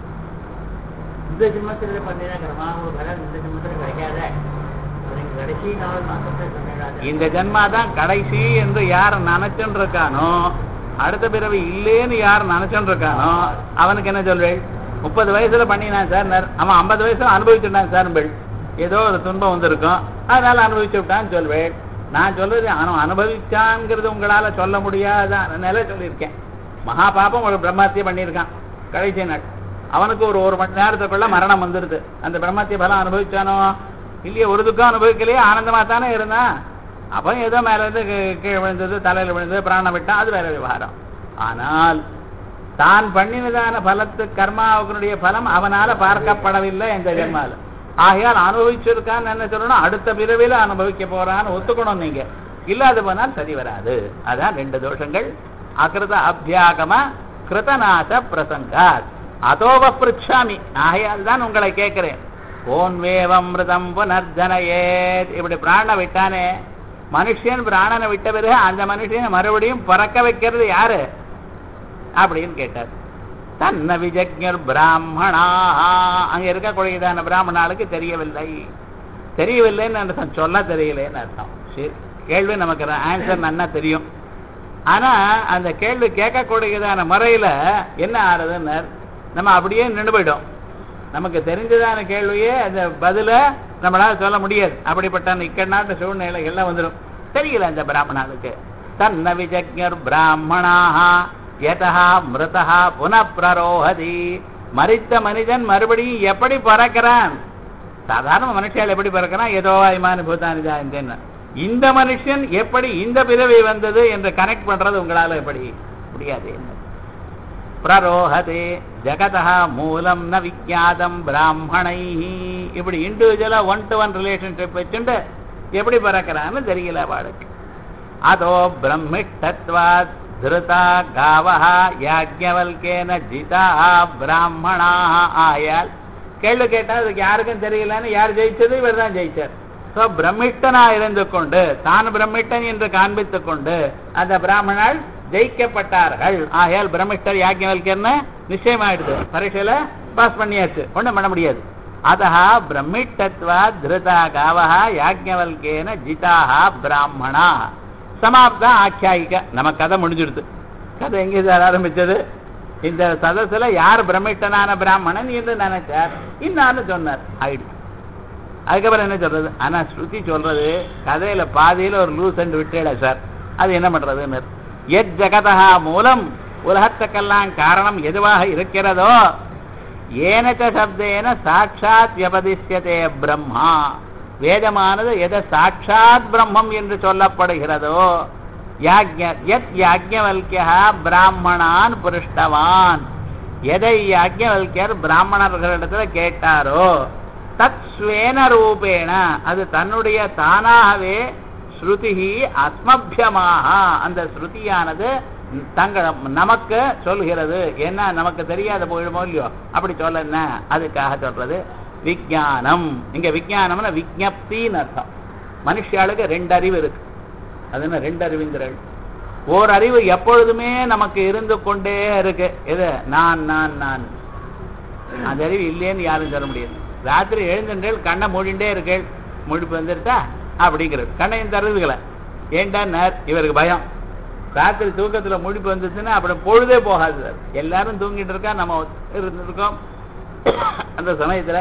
S3: இந்த ஜென்மத்துல பண்ணின கர்மாவு பலன் இந்த ஜென்மத்துல கிடைக்காத அதுக்கு கடைசி நாள் மாசத்தை சொன்னாள்
S1: இந்த ஜென்மா தான் கடைசி என்று யார் நினைச்சுட்டு இருக்கானோ அடுத்த பிறவி இல்லேன்னு யார் நினைச்சுட்டு இருக்கானோ அவனுக்கு என்ன சொல்வேள் முப்பது வயசுல பண்ணினான் சார் நர்- அவன் ஐம்பது வயசுல அனுபவிச்சுட்டான் சார் பெள் ஏதோ ஒரு துன்பம் வந்திருக்கும் அதனால அனுபவிச்சு விட்டான்னு சொல்வேள் நான் சொல்றது அவன் அனுபவிச்சான்ங்கிறது உங்களால சொல்ல முடியாத நிலை சொல்லியிருக்கேன் மகா பாபம் ஒரு பிரம்மத்தையே பண்ணியிருக்கான் கடைசி நாள் அவனுக்கு ஒரு ஒரு மணி நேரத்துக்குள்ள மரணம் வந்துருது அந்த பிரம்மத்திய பலம் அனுபவிச்சானோ இல்லையே ஒரு துக்கம் அனுபவிக்கலையே ஆனந்தமா தானே இருந்தான் அப்போ ஏதோ மேல இருந்து கீ- கீழே விழுந்தது தலையில விழுந்தது பிராணம் விட்டான் அது வேற விவகாரம் ஆனால் தான் பண்ணினதான பலத்து கர்மாவுடைய பலம் அவனால பார்க்கப்படவில்லை இந்த ஜென்மால ஆகையால் அனுபவிச்சிருக்கான்னு என்ன சொல்லணும் அடுத்த பிறவில அனுபவிக்க போறான்னு ஒத்துக்கணும் நீங்க இல்லாத போனால் சரி வராது அதான் ரெண்டு தோஷங்கள் அகிருத அபியாகம கிருதநாச பிரசங்காத் அதோவ பிருச்சாமி ஆகையால் தான் உங்களை கேட்கிறேன் ஓன் வேவமிருதம் புனர்ஜனயேத் இப்படி பிராணனை விட்டானே மனுஷன் பிராணனை விட்ட பிறகு அந்த மனுஷனை மறுபடியும் பறக்க வைக்கிறது யாரு அப்படின்னு கேட்டார் தன்ன விஜக்ஞர் பிராமணா அங்க இருக்கக்கூடியதான பிராமணாளுக்கு தெரியவில்லை தெரியவில்லைன்னு அர்த்தம் சொல்ல தெரியலேன்னு அர்த்தம் சரி கேள்வி நமக்கு ஆன்சர் நன்னா தெரியும் ஆனா அந்த கேள்வி கேட்கக்கூடியதான முறையில என்ன ஆறுதுன்னு நம்ம அப்படியே நின்று போயிடும் நமக்கு தெரிஞ்சதான கேள்வியே அந்த பதில நம்மளால சொல்ல முடியாது அப்படிப்பட்ட இக்கண்ணாட்டு சூழ்நிலைகள்லாம் வந்துடும் தெரியல அந்த பிராமணாளுக்கு தன்ன விஜக்ஞர் பிராமணாக யதா மிருதா புனப்பிரரோஹதி மரித்த மனிதன் மறுபடியும் எப்படி பறக்கிறான் சாதாரண மனுஷியால் எப்படி பிறக்கிறான் ஏதோ இமானு பூதானிதா இந்த இந்த மனுஷன் எப்படி இந்த பிறவி வந்தது என்று கனெக்ட் பண்றது உங்களால எப்படி முடியாது என்ன பிரரோஹதே ஜகதா மூலம் ந விஜாதம் பிராமணை இப்படி இண்டிவிஜுவலா ஒன் டு ஒன் ரிலேஷன்ஷிப் வச்சுட்டு எப்படி பிறக்கிறான்னு தெரியல அவளுக்கு அதோ பிரம்மிஷ்டத்வாத் திருதா காவஹ யாஜ்ஞவல்கேன ஜிதா பிராமணா ஆயால் கேள்வி கேட்டா அதுக்கு யாருக்கும் தெரியலன்னு யார் ஜெயிச்சது இவர் தான் ஜெயிச்சார் ஸோ பிரம்மிஷ்டனா இருந்து கொண்டு தான் பிரம்மிஷ்டன் என்று காண்பித்துக் கொண்டு அந்த பிராமணால் ஜெயிக்கப்பட்டார்கள் ஆகையால் பிரம்மிஷ்டர் யாஜ்ஞவல்கர்னு நிச்சயமாயிடுது பரீட்சையில பாஸ் பண்ணியாச்சு ஒண்ணும் பண்ண முடியாது அதஹா பிரம்மிட்டத்வா திருதா காவஹா யாஜ்ஞவல்கேன ஜிதாஹா பிராமணா சமாப்தா ஆக்கியாயிக்க நம்ம கதை முடிஞ்சிடுது கதை எங்கே சார் ஆரம்பிச்சது இந்த சதசுல யார் பிரமிட்டனான பிராமணன் என்று நினைச்சார் இன்னான்னு சொன்னார் ஆயிடுச்சு அதுக்கப்புறம் என்ன சொல்றது ஆனா ஸ்ருதி சொல்றது கதையில பாதியில ஒரு லூஸ் அண்ட் விட்டேடா சார் அது என்ன பண்றதுன்னு எத் ஜகதா மூலம் உலகத்துக்கெல்லாம் காரணம் எதுவாக இருக்கிறதோ ஏனச்ச சப்தேன சாட்சாத் வியபதிஷ்யதே பிரம்மா வேதமானது எதை சாட்சாத் பிரம்மம் என்று சொல்லப்படுகிறதோ யாக்ஞ- யத் யாஜ்ஞவல்கியா பிராமணான் புருஷ்டவான் எதை யாஜ்ஞவல்கியர் பிராமணர்களிடத்துல கேட்டாரோ தத் ஸ்வேன ரூபேண அது தன்னுடைய தானாகவே ஸ்ருதிஹி அஸ்மபியமாக அந்த ஸ்ருதியானது தங்கள் நமக்கு சொல்கிறது என்ன நமக்கு தெரியாத போயிடுமோ இல்லையோ அப்படி சொல்ல என்ன அதுக்காக சொல்றது விஞ்ஞானம் இங்க விஞ்ஞானம்னா விஜப்தின்னு அர்த்தம் மனுஷியாளுக்கு ரெண்டு அறிவு இருக்கு அது என்ன ரெண்டு அறிவுங்கிறாள் ஓர் அறிவு எப்பொழுதுமே நமக்கு இருந்து கொண்டே இருக்கு எது நான் நான் நான் அந்த அறிவு இல்லைன்னு யாரும் சொல்ல முடியாது ராத்திரி எழுந்துட்டேள் கண்ணை மூடிண்டே இருக்கேள் முழிப்பு வந்துருச்சா அப்படிங்கிறது கண்ணையும் தருதுகளை ஏண்டான்னார் இவருக்கு பயம் ராத்திரி தூக்கத்துல முழிப்பு வந்துச்சுன்னா அப்புறம் பொழுதே போகாது சார் எல்லாரும் தூங்கிட்டு இருக்கா நம்ம இருந்திருக்கோம் அந்த சமயத்துல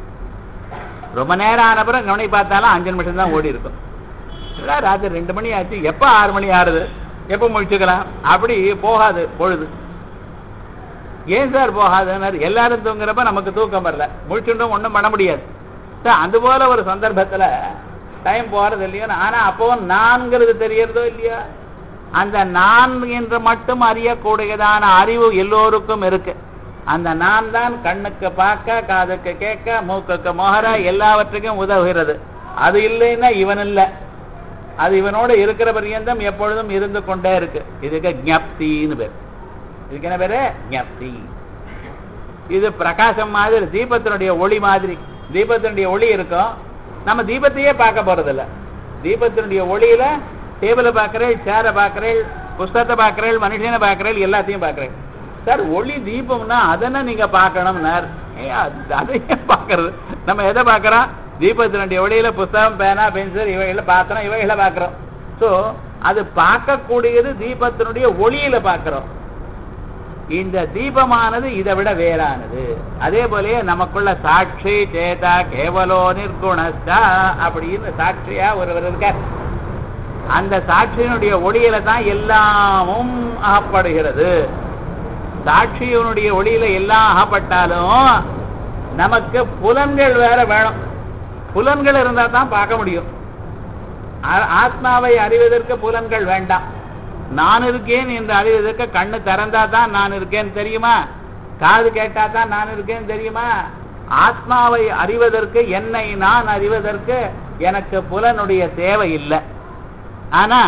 S1: ரொம்ப நேரம் ஆன பிறகு கவனி பார்த்தாலும் அஞ்சு நிமிஷம் தான் ஓடி இருக்கும் இல்ல, ராத்திரி ரெண்டு மணி ஆச்சு எப்ப ஆறு மணி ஆறுது எப்ப முழிச்சுக்கலாம் அப்படி போகாது பொழுது ஏன் சார் போகாதுன்னாரு எல்லாரும் தூங்குறப்ப நமக்கு தூக்கம் வரல முழிச்சுட்டும் ஒண்ணும் பண்ண முடியாது சார் அது போல ஒரு சந்தர்ப்பத்துல டைம் போறது இல்லையோ ஆனா அப்பவும் நான்கிறது தெரியறதோ இல்லையா அந்த நான் என்று மட்டும் அறியக்கூடியதான அறிவு எல்லோருக்கும் இருக்கு அந்த நான் தான் கண்ணுக்கு பார்க்க காதுக்கு கேட்க மூக்குக்கு மொஹர எல்லாவற்றுக்கும் உதவுகிறது அது இல்லைன்னா இவன் இல்லை அது இவனோட இருக்கிற பரியந்தம் எப்பொழுதும் இருந்து கொண்டே இருக்கு இதுக்கு ஜப்தின்னு பேர் இதுக்கு என்ன பேரு ஜப்தி இது பிரகாசம் மாதிரி தீபத்தினுடைய ஒளி மாதிரி தீபத்தினுடைய ஒளி இருக்கும் நம்ம தீபத்தையே பார்க்க போறதில்ல தீபத்தினுடைய ஒளியில டேபிளை பார்க்கறேன் சேரை பார்க்கறேன் புஸ்தகத்தை பார்க்கறேன் மனுஷனை பார்க்கறேன் எல்லாத்தையும் பார்க்கறேன் சார் ஒளி தீபம்னா அதனை நீங்க பார்க்கணும்னார் ஏய், அது- அதையே பார்க்கறது நம்ம எதை பார்க்கறோம் தீபத்தினுடைய ஒளியில புஸ்தகம் பேனா பென்சில் இவைகளை பார்க்கறோம் இவைகளை பார்க்கறோம் சோ அது பார்க்கக்கூடியது தீபத்தினுடைய ஒளியில பார்க்கறோம் இந்த தீபமானது இதை விட வேறானது அதே போலயே நமக்குள்ள சாட்சி சேதா கேவலோ நிர்குணஸ்தா அப்படின்னு சாட்சியா ஒருவர் இருக்கார் அந்த சாட்சியினுடைய ஒளியில தான் எல்லாமும் அகப்படுகிறது சாட்சியினுடைய ஒளியில எல்லாம் அகப்பட்டாலும் நமக்கு புலன்கள் வேற வேணும் புலன்கள் இருந்தா தான் பார்க்க முடியும் ஆ- ஆத்மாவை அறிவதற்கு புலன்கள் வேண்டாம் நான் இருக்கேன் என்று அறிவதற்கு கண்ணு திறந்தா தான் நான் இருக்கேன் தெரியுமா காது கேட்டா தான் நான் இருக்கேன் தெரியுமா ஆத்மாவை அறிவதற்கு என்னை நான் அறிவதற்கு எனக்கு புலனுடைய தேவை இல்லை ஆனா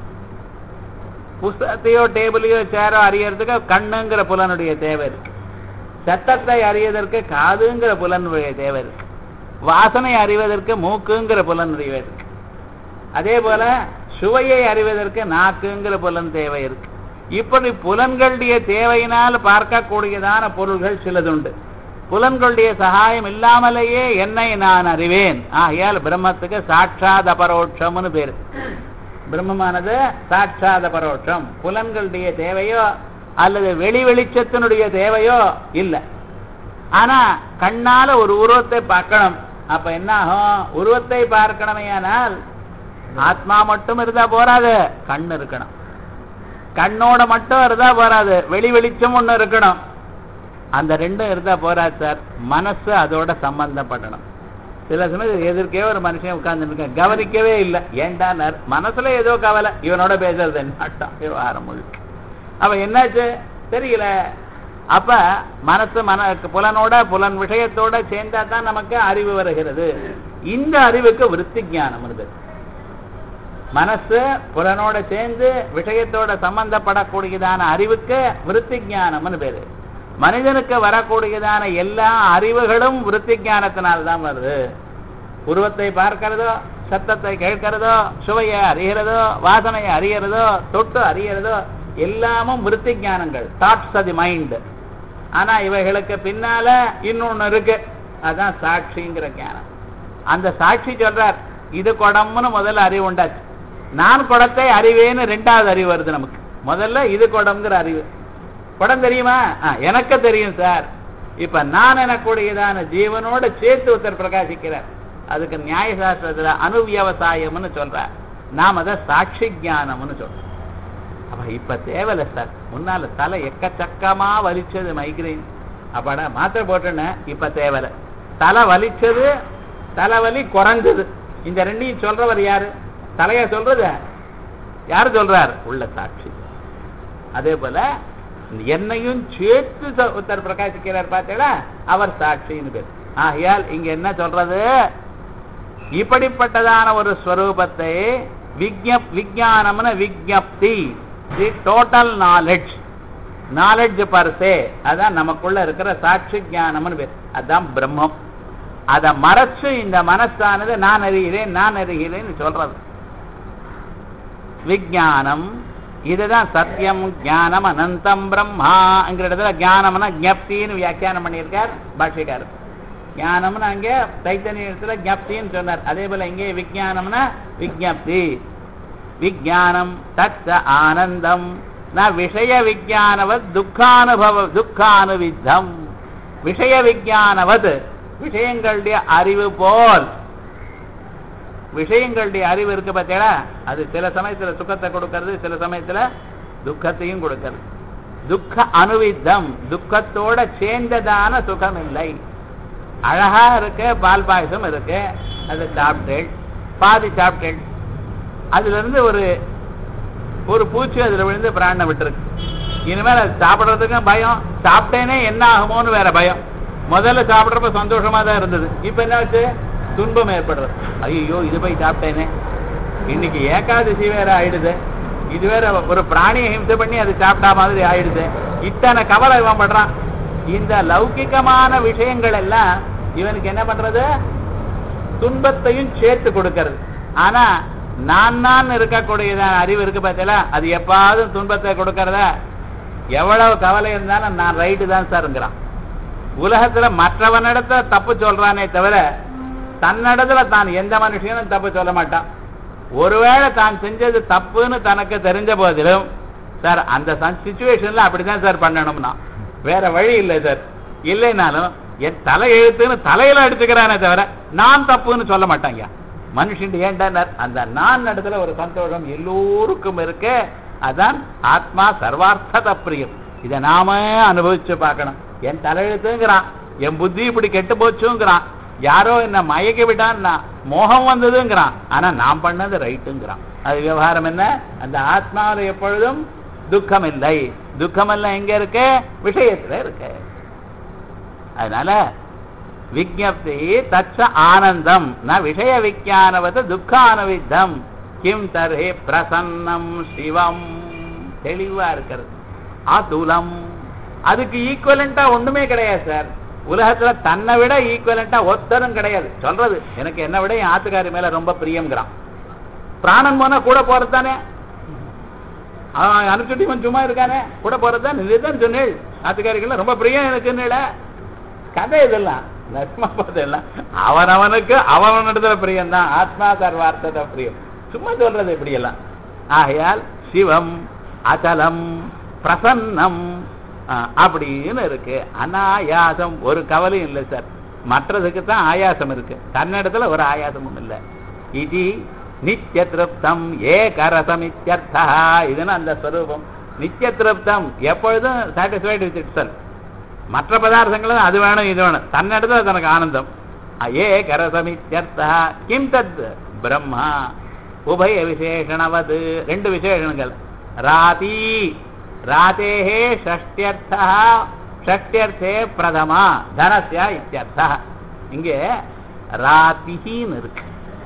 S1: புஸ்தகத்தையோ டேபிளையோ சேரோ அறியறதுக்கு கண்ணுங்கிற புலனுடைய தேவை இருக்கு சத்தத்தை அறிவதற்கு காதுங்கிற புலனுடைய தேவை இருக்கு வாசனை அறிவதற்கு மூக்குங்கிற புலனுடைய இருக்கு அதே போல சுவையை அறிவதற்கு நாக்குங்கிற புலன் தேவை இருக்கு இப்படி புலன்களுடைய தேவையினால் பார்க்கக்கூடியதான பொருள்கள் சிலதுண்டு புலன்களுடைய சகாயம் இல்லாமலேயே என்னை நான் அறிவேன் ஆகையால் பிரம்மத்துக்கு சாட்சாத் அபரோட்சம்னு பேரு பிரம்மமானது சாட்சாத் அபரோட்சம் புலன்களுடைய தேவையோ அல்லது வெளி வெளிச்சத்தினுடைய தேவையோ இல்லை ஆனா கண்ணால ஒரு உருவத்தை பார்க்கணும் அப்ப என்ன ஆகும் உருவத்தை பார்க்கணுமேயானால் ஆத்மா மட்டும் இருந்தா போறாது கண் இருக்கணும் கண்ணோட மட்டும் இருந்தா போறாது வெளி வெளிச்சம் ஒண்ணு இருக்கணும் அந்த ரெண்டும் இருந்தா போறாது சார் மனசு அதோட சம்பந்தப்படணும் சில சமயம் எதிர்க்கே ஒரு மனுஷன் உட்கார்ந்து கவனிக்கவே இல்லை ஏன்டா மனசுல ஏதோ கவலை இவனோட பேசுறது என்னட்டான் விவகாரம் முழுக்க அவன் என்னாச்சு தெரியல அப்ப மனசு மன புலனோட புலன் விஷயத்தோட சேர்ந்தா தான் நமக்கு அறிவு வருகிறது இந்த அறிவுக்கு விருத்தி ஞானம் இருக்கு மனசு புலனோட சேர்ந்து விஷயத்தோட சம்பந்தப்படக்கூடியதான அறிவுக்கு விருத்தி ஞானம்னு பேரு மனிதனுக்கு வரக்கூடியதான எல்லா அறிவுகளும் விருத்தி ஞானத்தினால்தான் வருது உருவத்தை பார்க்கிறதோ சத்தத்தை கேட்கிறதோ சுவையை அறிகிறதோ வாசனையை அறிகிறதோ தொட்டு அறிகிறதோ எல்லாமும் விருத்தி ஞானங்கள் தாட்ஸ் அது மைண்ட் ஆனா இவைகளுக்கு பின்னால இன்னொன்னு இருக்கு அதான் சாட்சிங்கிற ஞானம் அந்த சாட்சி சொல்றார் இது குடம்னு முதல்ல அறிவு உண்டாச்சு நான் குடத்தை அறிவேன்னு ரெண்டாவது அறிவு வருது நமக்கு முதல்ல இது குடம்ங்கிற அறிவு குடம் தெரியுமா ஆ, எனக்கு தெரியும் சார் இப்ப நான் எனக்கூடியதான ஜீவனோட சேர்த்து ஒருத்தர் பிரகாசிக்கிறார் அதுக்கு நியாய சாஸ்திரத்துல அனுவியவசாயம்னு சொல்றார் நாம் அதை சாட்சி ஞானம்னு சொல்றோம் அப்ப இப்ப தேவையில்ல சார் முன்னால தலை எக்கச்சக்கமா வலிச்சது மைக்ரைன் அப்பாடா மாத்திரை போட்டேன்னு இப்ப தேவையில்ல தலை வலிச்சது தலைவலி குறைஞ்சது இந்த ரெண்டையும் சொல்றவர் யாரு தலையா சொல்றது யாரு சொல்றார் உள்ள சாட்சி அதே போல என்னையும் சேர்த்து சொ- ஒருத்தர் பிரகாசிக்கிறார் பார்த்தீங்களா அவர் சாட்சின்னு பேர் ஆகையால் இங்க என்ன சொல்றது இப்படிப்பட்டதான ஒரு ஸ்வரூபத்தை விஜப் விஜயானம்னு விஜப்தி the total knowledge knowledge per அதான் நமக்குள்ள இருக்கிற சாட்சி ஞானம்னு பேர் அதான் பிரம்மம் அதை மறைச்சு இந்த மனசானது நான் அறிகிறேன் நான் அறிகிறேன்னு சொல்றது விஜயானம் இதுதான் சத்தியம் ஞானம் அனந்தம் பிரம்மாங்கிற இடத்துல ஞானம்னா ஜப்தின்னு வியாக்கியானம் பண்ணியிருக்கார் பாஷ்யக்காரர் ஞானம்னு அங்கே தைத்தனியத்துல ஜப்தின்னு சொன்னார் அதே போல இங்கே விஜயானம்னா விஜப்தி விஜயானம் தத் ஆனந்தம் ந விஷய விஜயானவத் துக்கானுபவ துக்கானுவித்தம் விஷய விஜயானவத் விஷயங்களுடைய அறிவு போல் விஷயங்களுடைய அறிவு இருக்கு பார்த்தீங்களா அது சில சமயத்துல சுகத்தை கொடுக்கறது சில சமயத்துல துக்கத்தையும் கொடுக்கறது துக்க அனுவித்தம் துக்கத்தோட சேர்ந்ததான சுகம் இல்லை அழகா இருக்கு பால் பாயசம் இருக்கு அது சாப்பிட்டேன் பாதி சாப்பிட்டேன் அதுல இருந்து ஒரு ஒரு பூச்சி அதுல விழுந்து பிராணனை விட்டுருக்கு இனிமேல் அது சாப்பிடுறதுக்கும் பயம் சாப்பிட்டேனே என்ன ஆகுமோன்னு வேற பயம் முதல்ல சாப்பிடுறப்ப சந்தோஷமா தான் இருந்தது இப்ப என்ன ஆச்சு துன்பம் ஏற்படுறது ஐயோ இது போய் சாப்பிட்டேனே இன்னைக்கு ஏகாதசி வேற ஆயிடுது இது வேற ஒரு பிராணியை ஹிம்சை பண்ணி அது சாப்பிட்டா மாதிரி ஆயிடுது இத்தனை கவலை இவன் பண்றான் இந்த லௌகிகமான விஷயங்கள் எல்லாம் இவனுக்கு என்ன பண்றது துன்பத்தையும் சேர்த்து கொடுக்கிறது ஆனா நான் நான் இருக்கக்கூடியதான அறிவு இருக்கு பார்த்தீங்களா அது எப்பாவது துன்பத்தை கொடுக்கறதா எவ்வளவு கவலை இருந்தாலும் நான் ரைட்டு தான் சார்ங்கிறான் உலகத்துல மற்றவனிடத்துல தப்பு சொல்றானே தவிர தன்னிடத்துல தான் எந்த மனுஷனும் தப்பு சொல்ல மாட்டான் ஒருவேளை தான் செஞ்சது தப்புன்னு தனக்கு தெரிஞ்ச போதிலும் சார் அந்த சுச்சுவேஷன்ல அப்படிதான் சார் பண்ணணும்னா வேற வழி இல்லை சார் இல்லைனாலும் என் தலை எழுத்துன்னு தலையில அடிச்சுக்கிறானே தவிர நான் தப்புன்னு சொல்ல மாட்டாங்க மனுஷன் ஏண்டார் அந்த நான் இடத்துல ஒரு சந்தோஷம் எல்லோருக்கும் இருக்கு அதான் ஆத்மா சர்வார்த்த பிரியம் இதை நாம அனுபவிச்சு பார்க்கணும் என் தலையெழுத்துங்கிறான் என் புத்தி இப்படி கெட்டு போச்சுங்கிறான் யாரோ என்ன மயக்கி விட்டான்னா மோகம் வந்ததுங்கிறான் ஆனா நான் பண்ணது ரைட்டுங்கிறான் அது விவகாரம் என்ன அந்த ஆத்மாவில் எப்பொழுதும் துக்கம் இல்லை துக்கம் எல்லாம் எங்க இருக்கு விஷயத்துல இருக்கு அதனால விஜப்தி தச்ச ஆனந்தம் ந விஷய விஜானவது துக்கானுவித்தம் கிம் தர்ஹி பிரசன்னம் சிவம் தெளிவா இருக்கிறது அதுலம் அதுக்கு ஈக்குவலண்டா ஒண்ணுமே கிடையாது சார் உலகத்துல தன்னை விட ஈக்குவலண்டா ஒத்தரும் கிடையாது சொல்றது எனக்கு என்னை விட என் ஆத்துக்காரி மேல ரொம்ப பிரியம்ங்கிறான் பிராணன் போனா கூட போறது தானே அவன் அனுப்பிச்சுட்டு இவன் சும்மா இருக்கானே கூட போறது தான் இதுதான் சொன்னேள் ஆத்துக்காரிகள் ரொம்ப பிரியம் எனக்கு கதை இதெல்லாம் நஷ்மா பார்த்தெல்லாம் அவனவனுக்கு அவனோட பிரியம் தான் ஆத்மா சர்வார்த்தத பிரியம் சும்மா சொல்றது இப்படி எல்லாம் ஆகையால் சிவம் அச்சலம் பிரசன்னம் ஆ, அப்படின்னு இருக்கு அனாயாசம் ஒரு கவலையும் இல்லை சார் மற்றதுக்கு தான் ஆயாசம் இருக்கு தன்னிடத்துல ஒரு ஆயாசமும் இல்லை இது நித்திய திருப்தம் ஏகரசம் இத்தியர்த்தா இதுன்னு அந்த ஸ்வரூபம் நித்திய திருப்தம் எப்பொழுதும் சாட்டிஸ்ஃபைடு வித் இட் மற்ற பதார்த்தங்களும் அது வேணும் இது வேணும் தன்னிடத்துல தனக்கு ஆனந்தம் ஏகரசமித்யர்த்தः கிம் தத் பிரம்மா உபய விசேஷணவது ரெண்டு விசேஷணங்கள் ராதி ராதேஹே ஷஷ்டியர்த்தா ஷஷ்டியர்த்தே பிரதமா தனஸ்யா இத்தியர்த்தா இங்கே ராதிஹின்னு இருக்கு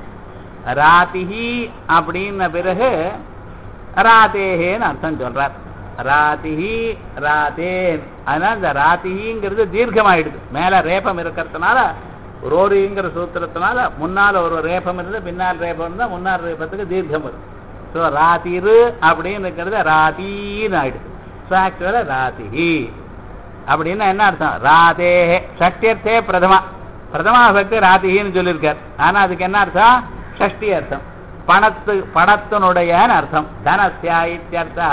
S1: ராதிஹி அப்படின்ன பிறகு ராதேஹேன்னு அர்த்தம் சொல்றார் ராதிஹி ராதேன் அதனால இந்த ராதிஹிங்கிறது தீர்க்கமாயிடுது மேல ரேபம் இருக்கிறதுனால ரோரிங்கிற சூத்திரத்தினால முன்னால ஒரு ரேபம் இருந்து பின்னால் ரேபம் இருந்தா முன்னால் ரேபத்துக்கு தீர்க்கம் வரும் ஸோ ராதிரு அப்படின்னு இருக்கிறது ராதீன்னு ஆயிடுது ஸோ ஆக்சுவலா ராதிஹி அப்படின்னா என்ன அர்த்தம் ராதே ஷஷ்டியர்த்தே பிரதமா பிரதமா பக்தி ராதிகின்னு சொல்லியிருக்கார் ஆனா அதுக்கு என்ன அர்த்தம் ஷஷ்டி அர்த்தம் பணத்து பணத்தினுடையன்னு அர்த்தம் தனஸ்யா இத்தியர்த்தா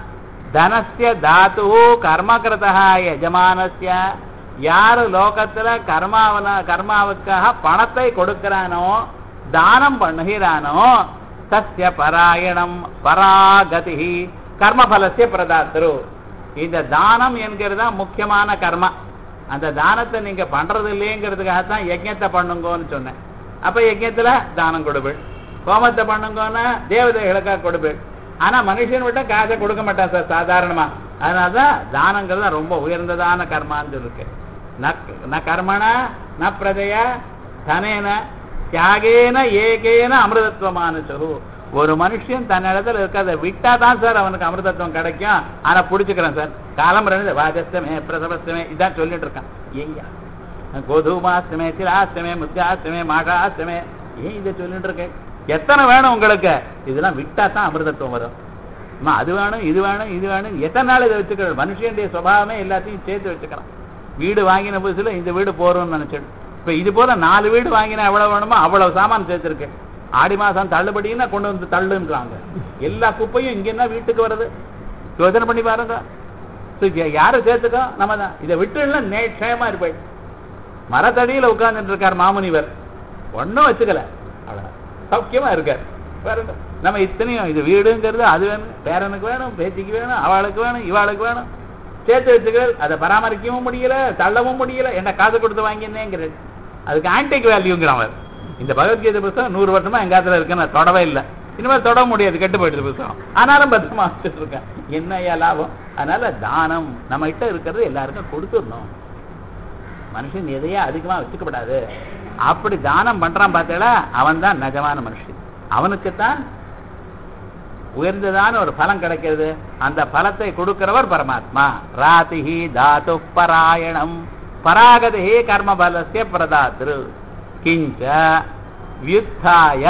S1: தனஸ்ய தாத்து கர்மகிருதா எஜமானஸ்ய யாரு லோகத்துல கர்மாவன கர்மாவுக்காக பணத்தை கொடுக்கிறானோ தானம் பண்ணுகிறானோ தஸ்ய பராயணம் பராகதி கர்மபலசிய பிரதாத்திரு இந்த தானம் என்கிறது தான் முக்கியமான கர்மா அந்த தானத்தை நீங்க பண்றது இல்லைங்கிறதுக்காக தான் யஜ்ஞத்தை பண்ணுங்கன்னு சொன்னேன் அப்ப யஜ்ஞத்துல தானம் கொடுப்பேன் கோமத்தை பண்ணுங்கன்னா தேவதைகளுக்காக கொடுப்பேன் ஆனா மனுஷன் விட்ட காசை கொடுக்க மாட்டான் சார் சாதாரணமா அதனாலதான் தானங்கிறது தான் ரொம்ப உயர்ந்ததான கர்மான்னு சொல்லிருக்கு ந- ந கர்மண ந பிரஜய தனேன தியாகேன ஏகேன அமிர்தத்துவமான ஒரு மனுஷன் தன்னிடத்துல இருக்கிறத விட்டா தான் சார் அவனுக்கு அமிர்தத்துவம் கிடைக்கும் ஆனா புடிச்சுக்கிறேன் சார் காலம் ரெண்டு வாஜஸ்தமே பிரசவஸ்தமே இதான் சொல்லிட்டு இருக்கான் ஏய்யா கோதுமாஸ்தமே சிலாஸ்தமே முத்தியாஸ்தமே மாகாஸ்தமே ஏன் இதை சொல்லிட்டு இருக்கேன் எத்தனை வேணும் உங்களுக்கு இதெல்லாம் விட்டா தான் அமிர்தத்துவம் வரும் அம்மா அது வேணும் இது வேணும் இது வேணும் எத்தனை நாள் இதை வச்சுக்கிறது மனுஷனுடைய சுபாவமே எல்லாத்தையும் சேர்த்து வச்சுக்கலாம் வீடு வாங்கின புதுசுல இந்த வீடு போறோம்னு நினைச்சிடும் இப்ப இது போல நாலு வீடு வாங்கினா எவ்வளவு வேணுமோ அவ்வளவு சாமான் சேர்த்திருக்கு ஆடி மாசம் தள்ளுபடின்னா கொண்டு வந்து தள்ளுன்றாங்க எல்லா குப்பையும் இங்க என்ன வீட்டுக்கு வருது யோசனை பண்ணி பாருங்க So, யா- யாரை சேர்த்துக்கோ நம்ம தான் இதை விட்டுல நேட்சயமா இருப்பேன் மரத்தடியில உட்கார்ந்துட்டு இருக்கார் மாமுனிவர் ஒன்றும் வச்சுக்கல அவ்வளவுதான் சௌக்கியமா இருக்கார் பாருங்க நம்ம இத்தனையும் இது வீடுங்கிறது அது வேணும் பேரனுக்கு வேணும் பேத்திக்கு வேணும் அவளுக்கு வேணும் இவாளுக்கு வேணும் சேர்த்து வச்சுக்கிறது அதை பராமரிக்கவும் முடியல தள்ளவும் முடியல என்ன காசு கொடுத்து வாங்கினேங்கிறது அதுக்கு ஆன்டிக் வேல்யூங்கிறான் அவர் இந்த பகவத்கீதை புத்தகம் நூறு வருஷமா எங்க காலத்துல இருக்கு நான் தொடவே இல்லை இனிமேல் தொட முடியாது கெட்டு போயிடுது புத்தகம் ஆனாலும் பத்திரமா வச்சுட்டு இருக்கேன் என்ன ஐயா லாபம் அதனால தானம் நம்ம கிட்ட இருக்கிறது எல்லாருக்கும் கொடுத்துடணும் மனுஷன் எதையா அதிகமா வச்சுக்கப்படாது அப்படி தானம் பண்றான் பார்த்தா அவன் தான் நிஜமான மனுஷன் அவனுக்குத்தான் உயர்ந்ததான ஒரு பலம் கிடைக்கிறது அந்த பலத்தை கொடுக்கிறவர் பரமாத்மா ராதிஹி தாது பராயணம் பராகதி கர்ம பலசிய பிரதாத்ரு கிஞ்ச வியுத்தாய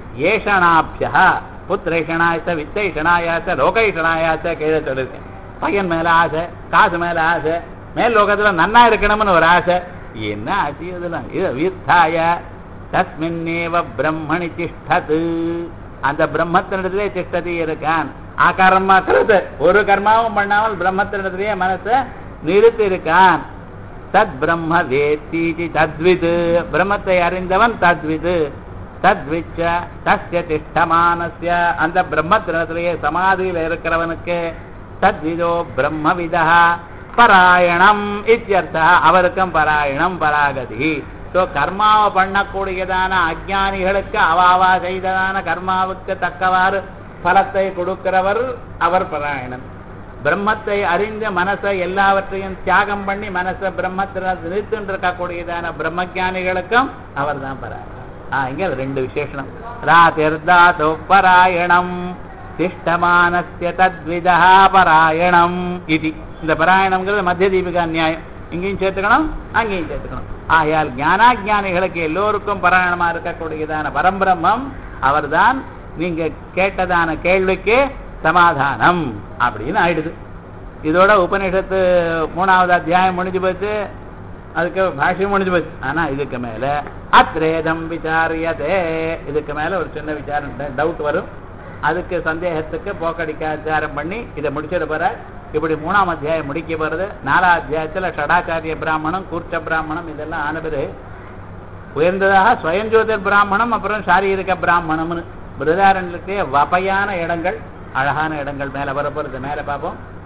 S1: ஏஷணாபிய புத்திரேஷனாய வித்தைஷனாய லோகைஷனாய கீழே சொல்லிருக்கேன் பையன் மேல ஆசை காசு மேல ஆசை மேல் லோகத்துல நன்னா இருக்கணும்னு ஒரு ஆசை என்ன ஆச்சு இதெல்லாம் இது வியுத்தாய தஸ்மின்னேவ பிரம்மணி திஷ்டது அந்த பிரம்மத்தினிடத்திலே திஷ்டதி இருக்கான் ஆகாரம் மாத்திரத்து ஒரு கர்மாவும் பண்ணாமல் பிரம்மத்தினிடத்திலேயே மனசை நிறுத்தி இருக்கான் தத் பிரம்ம வேத்தீதி தத்விது பிரம்மத்தை அறிந்தவன் தத்விது தத்விச்ச தஸ்ய திஷ்டமானஸ்ய அந்த பிரம்மத்தினிடத்திலேயே சமாதியில் இருக்கிறவனுக்கு தத்விதோ பிரம்மவிதா பராயணம் இத்தியர்த்தா அவருக்கும் பராயணம் பராகதி ஸோ கர்மாவை பண்ணக்கூடியதான அஜானிகளுக்கு அவாவா செய்ததான கர்மாவுக்கு தக்கவாறு பலத்தை கொடுக்கிறவர் அவர் பராயணன் பிரம்மத்தை அறிந்த மனசை எல்லாவற்றையும் தியாகம் பண்ணி மனசை பிரம்மத்தில் நிறுத்தின்னு இருக்கக்கூடியதான பிரம்மஜானிகளுக்கும் அவர் தான் பராயணம் ஆ இங்க ரெண்டு விசேஷனம் ராதிர்தாது பராயணம் திஷ்டமானஸ்ய தத்விதா பராயணம் இது இந்த பராயணம்ங்கிறது மத்திய தீபிகா நியாயம் இங்கேயும் சேர்த்துக்கணும் அங்கேயும் சேர்த்துக்கணும் ஆகையால் ஞானாஜானிகளுக்கு எல்லோருக்கும் பராயணமா இருக்கக்கூடியதான பரம்பிரம்மம் அவர்தான் நீங்க கேட்டதான கேள்விக்கு சமாதானம் அப்படின்னு ஆயிடுது இதோட உபநிஷத்து மூணாவது அத்தியாயம் முடிஞ்சு போச்சு அதுக்கு பாஷ்யம் முடிஞ்சு போச்சு ஆனா இதுக்கு மேல அத்ரேதம் விசாரியதே இதுக்கு மேல ஒரு சின்ன விசாரம் டவுட் வரும் அதுக்கு சந்தேகத்துக்கு போக்கடிக்க விசாரம் பண்ணி இதை முடிச்சிட போற இப்படி மூணாம் அத்தியாயம் முடிக்க போறது நாலாம் அத்தியாயத்துல ஷடாச்சாரிய பிராமணம் கூர்ச்ச பிராமணம் இதெல்லாம் ஆன பிறகு உயர்ந்ததாக ஸ்வயஞ்சோதிர் பிராமணம் அப்புறம் சாரீரிக பிராமணம்னு பிருதாரண்யத்திலே வபையான இடங்கள் அழகான இடங்கள் மேல வரப்போறது மேல பார்ப்போம்